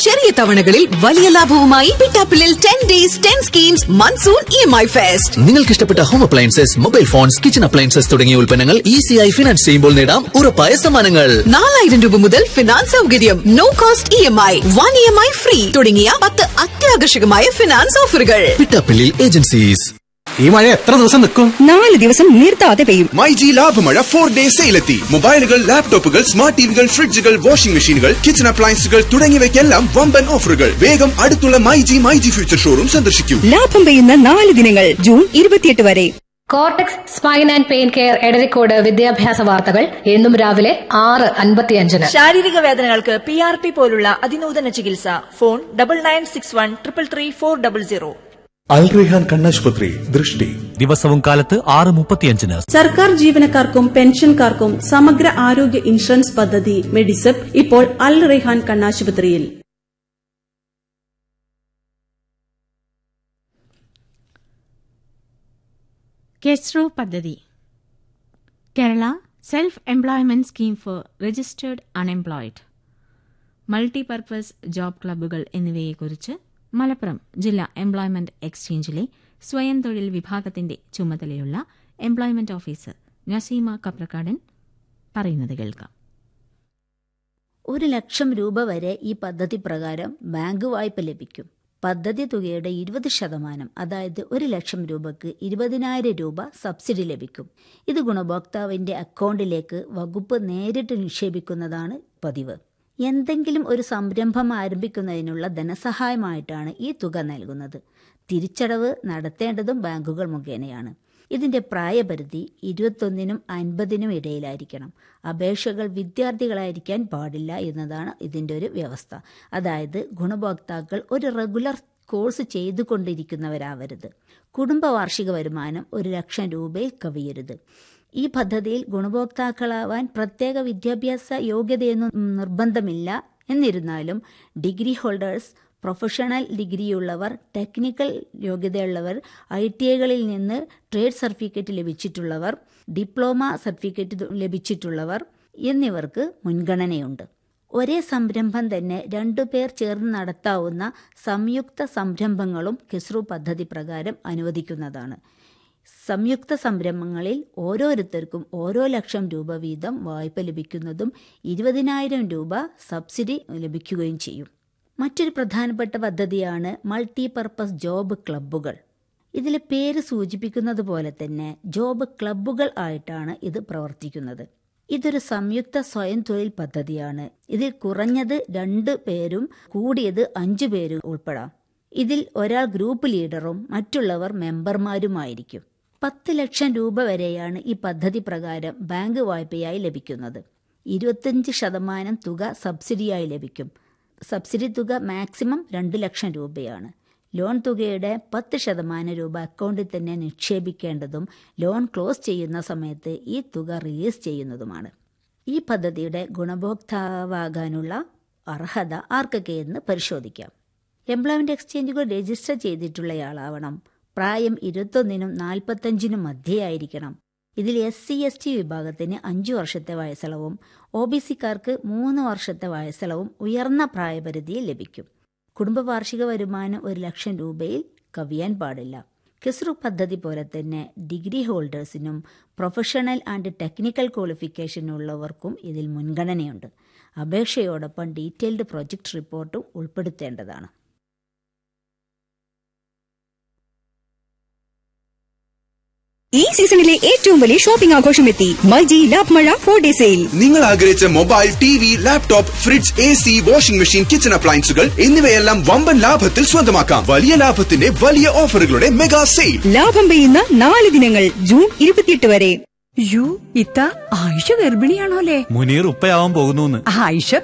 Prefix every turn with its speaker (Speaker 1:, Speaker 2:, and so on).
Speaker 1: ചെറിയ തവണകളിൽ വലിയ ലാഭവുമായി പിറ്റാപ്പിളിൽ ten days ten schemes monsoon E M I fest
Speaker 2: നിങ്ങൾക്ക് ഇഷ്ടപ്പെട്ട home appliances mobile phones kitchen appliances തുടങ്ങിയ ഉൽപ്പന്നങ്ങൾ ഈസിയായി ഫിനാൻസ് ചെയ്യുമ്പോൾ നേടാം ഉറപ്പായ സമ്മാനങ്ങൾ
Speaker 1: നാലായിരം രൂപ മുതൽ ഫിനാൻസ് സൗകര്യം no cost E M I one E M I free തുടങ്ങിയ പത്ത് അത്യാകർഷകമായ ഫിനാൻസ് ഓഫറുകൾ
Speaker 2: പിട്ടാപ്പിള്ളി ഏജൻസീസ്
Speaker 3: ഈ മഴ എത്ര ദിവസം നിൽക്കും
Speaker 4: നാല് ദിവസം നിർത്താതെ പെയ്യും
Speaker 5: മൈജി ലാഭമഴ ഫോർ ഡേ സെയിലെത്തി മൊബൈലുകൾ ലാപ്ടോപ്പുകൾ സ്മാർട്ട് ടിവികൾ ഫ്രിഡ്ജുകൾ വാഷിംഗ് മെഷീനുകൾ കിച്ചൺ അപ്ലയൻസുകൾ തുടങ്ങിയവയ്ക്കെല്ലാം വമ്പൻ ഓഫറുകൾ വേഗം അടുത്തുള്ള മൈജി മൈജി ഫ്യൂച്ചർ ഷോറൂം സന്ദർശിക്കൂ
Speaker 4: ലാഭം പെയ്യുന്ന നാല് ദിനങ്ങൾ ജൂൺ ഇരുപത്തിയെട്ട് വരെ
Speaker 6: Cortex spine and pain care Edarikode വിദ്യാഭ്യാസ വാർത്തകൾ എന്നും രാവിലെ ആറ് അൻപത്തിയഞ്ചിന്
Speaker 7: ശാരീരിക വേദനകൾക്ക് പി ആർ പി പോലുള്ള അതിനൂതന ചികിത്സ phone double nine six one triple three four double zero
Speaker 8: Al Rehan കണ്ണാശുപത്രി ദൃഷ്ടി
Speaker 9: ദിവസവും കാലത്ത് ആറ് മുപ്പത്തിയഞ്ചിന്
Speaker 10: സർക്കാർ ജീവനക്കാർക്കും പെൻഷൻകാർക്കും സമഗ്ര ആരോഗ്യ ഇൻഷുറൻസ് പദ്ധതി മെഡിസെപ്പ് ഇപ്പോൾ അൽ റെഹാൻ കണ്ണാശുപത്രിയിൽ
Speaker 11: കെസ്റോ പദ്ധതി Kerala self employment scheme for registered unemployed multipurpose job ക്ലബ്ബുകൾ എന്നിവയെക്കുറിച്ച് മലപ്പുറം ജില്ലാ എംപ്ലോയ്മെന്റ് എക്സ്ചേഞ്ചിലെ സ്വയം തൊഴിൽ വിഭാഗത്തിന്റെ ചുമതലയുള്ള എംപ്ലോയ്മെന്റ് ഓഫീസർ നസീമ കപ്രക്കാടൻ പറയുന്നത് കേൾക്കാം
Speaker 12: ഒരു ലക്ഷം രൂപ വരെ ഈ പദ്ധതി പ്രകാരം ബാങ്ക് വായ്പ ലഭിക്കും പദ്ധതി തുകയുടെ ഇരുപത് ശതമാനം അതായത് ഒരു ലക്ഷം രൂപയ്ക്ക് ഇരുപതിനായിരം രൂപ സബ്സിഡി ലഭിക്കും ഇത് ഗുണഭോക്താവിന്റെ അക്കൗണ്ടിലേക്ക് വകുപ്പ് നേരിട്ട് നിക്ഷേപിക്കുന്നതാണ് പതിവ് എന്തെങ്കിലും ഒരു സംരംഭം ആരംഭിക്കുന്നതിനുള്ള ധനസഹായമായിട്ടാണ് ഈ തുക നൽകുന്നത് തിരിച്ചടവ് നടത്തേണ്ടതും ബാങ്കുകൾ മുഖേനയാണ് ഇതിന്റെ പ്രായപരിധി ഇരുപത്തൊന്നിനും അൻപതിനും ഇടയിലായിരിക്കണം അപേക്ഷകൾ വിദ്യാർത്ഥികളായിരിക്കാൻ പാടില്ല എന്നതാണ് ഇതിന്റെ ഒരു വ്യവസ്ഥ അതായത് ഗുണഭോക്താക്കൾ ഒരു റെഗുലർ കോഴ്സ് ചെയ്തുകൊണ്ടിരിക്കുന്നവരാവരുത് കുടുംബ വാർഷിക വരുമാനം ഒരു ലക്ഷം രൂപയിൽ കവിയരുത് ഈ പദ്ധതിയിൽ ഗുണഭോക്താക്കളാവാൻ പ്രത്യേക വിദ്യാഭ്യാസ യോഗ്യതയൊന്നും നിർബന്ധമില്ല എന്നിരുന്നാലും ഡിഗ്രി ഹോൾഡേഴ്സ് പ്രൊഫഷണൽ ഡിഗ്രിയുള്ളവർ ടെക്നിക്കൽ യോഗ്യതയുള്ളവർ ഐ ടി ഐകളിൽ നിന്ന് ട്രേഡ് സർട്ടിഫിക്കറ്റ് ലഭിച്ചിട്ടുള്ളവർ ഡിപ്ലോമ സർട്ടിഫിക്കറ്റ് ലഭിച്ചിട്ടുള്ളവർ എന്നിവർക്ക് മുൻഗണനയുണ്ട് ഒരേ സംരംഭം തന്നെ രണ്ടുപേർ ചേർന്ന് നടത്താവുന്ന സംയുക്ത സംരംഭങ്ങളും കിസ്റു പദ്ധതി പ്രകാരം അനുവദിക്കുന്നതാണ് സംയുക്ത സംരംഭങ്ങളിൽ ഓരോരുത്തർക്കും ഓരോ ലക്ഷം രൂപ വീതം വായ്പ ലഭിക്കുന്നതും ഇരുപതിനായിരം രൂപ സബ്സിഡി ലഭിക്കുകയും ചെയ്യും മറ്റൊരു പ്രധാനപ്പെട്ട പദ്ധതിയാണ് മൾട്ടിപർപ്പസ് ജോബ് ക്ലബ്ബുകൾ ഇതിലെ പേര് സൂചിപ്പിക്കുന്നത് പോലെ തന്നെ ജോബ് ക്ലബ്ബുകൾ ആയിട്ടാണ് ഇത് പ്രവർത്തിക്കുന്നത് ഇതൊരു സംയുക്ത സ്വയം തൊഴിൽ പദ്ധതിയാണ് ഇതിൽ കുറഞ്ഞത് രണ്ട് പേരും കൂടിയത് അഞ്ചു പേരും ഉൾപ്പെടാം ഇതിൽ ഒരാൾ ഗ്രൂപ്പ് ലീഡറും മറ്റുള്ളവർ മെമ്പർമാരുമായിരിക്കും പത്ത് ലക്ഷം രൂപ വരെയാണ് ഈ പദ്ധതി പ്രകാരം ബാങ്ക് വായ്പയായി ലഭിക്കുന്നത് ഇരുപത്തിയഞ്ച് ശതമാനം തുക സബ്സിഡിയായി ലഭിക്കും സബ്സിഡി തുക മാക്സിമം രണ്ട് ലക്ഷം രൂപയാണ് ലോൺ തുകയുടെ പത്ത് ശതമാനം രൂപ അക്കൗണ്ടിൽ തന്നെ നിക്ഷേപിക്കേണ്ടതും ലോൺ ക്ലോസ് ചെയ്യുന്ന സമയത്ത് ഈ തുക റിലീസ് ചെയ്യുന്നതുമാണ് ഈ പദ്ധതിയുടെ ഗുണഭോക്താവാകാനുള്ള അർഹത ആർക്കൊക്കെയെന്ന് പരിശോധിക്കാം എംപ്ലോയ്മെന്റ് എക്സ്ചേഞ്ചുകൾ രജിസ്റ്റർ ചെയ്തിട്ടുള്ളയാളാവണം പ്രായം ഇരുപത്തൊന്നിനും നാൽപ്പത്തഞ്ചിനും മധ്യയായിരിക്കണം ഇതിൽ എസ് സി എസ് ടി വിഭാഗത്തിന് അഞ്ചു വർഷത്തെ വയസ്സളവും ഒ ബി സിക്കാർക്ക് മൂന്ന് വർഷത്തെ വയസ്സളവും ഉയർന്ന പ്രായപരിധിയിൽ ലഭിക്കും കുടുംബ വാർഷിക വരുമാനം ഒരു ലക്ഷം രൂപയിൽ കവിയാൻ പാടില്ല കിസ്റു പദ്ധതി പോലെ തന്നെ ഡിഗ്രി ഹോൾഡേഴ്സിനും പ്രൊഫഷണൽ ആൻഡ് ടെക്നിക്കൽ ക്വാളിഫിക്കേഷൻ ഉള്ളവർക്കും ഇതിൽ മുൻഗണനയുണ്ട് അപേക്ഷയോടൊപ്പം ഡീറ്റെയിൽഡ് പ്രൊജക്ട് റിപ്പോർട്ടും ഉൾപ്പെടുത്തേണ്ടതാണ്
Speaker 4: ഈ സീസണിലെ ഏറ്റവും വലിയ ഷോപ്പിംഗ് ആഘോഷം എത്തി മൈജി ലാഭ് മഴ ഫോർ ഡേ സെയിൽ
Speaker 5: നിങ്ങൾ ആഗ്രഹിച്ച mobile T V laptop fridge A C washing machine kitchen അപ്ലയൻസുകൾ എന്നിവയെല്ലാം വമ്പൻ ലാഭത്തിൽ സ്വന്തമാക്കാം വലിയ ലാഭത്തിന്റെ വലിയ ഓഫറുകളുടെ മെഗാ സെയിൽ
Speaker 4: ലാഭം പെയ്യുന്ന നാല് ദിനങ്ങൾ ജൂൺ ഇരുപത്തിയെട്ട് വരെ
Speaker 1: യു ഇത്ത ആയിഷ ഗർഭിണിയാണോലേ
Speaker 9: മുനീർ ഉപ്പയാവാൻ പോകുന്നു
Speaker 1: ആയിഷ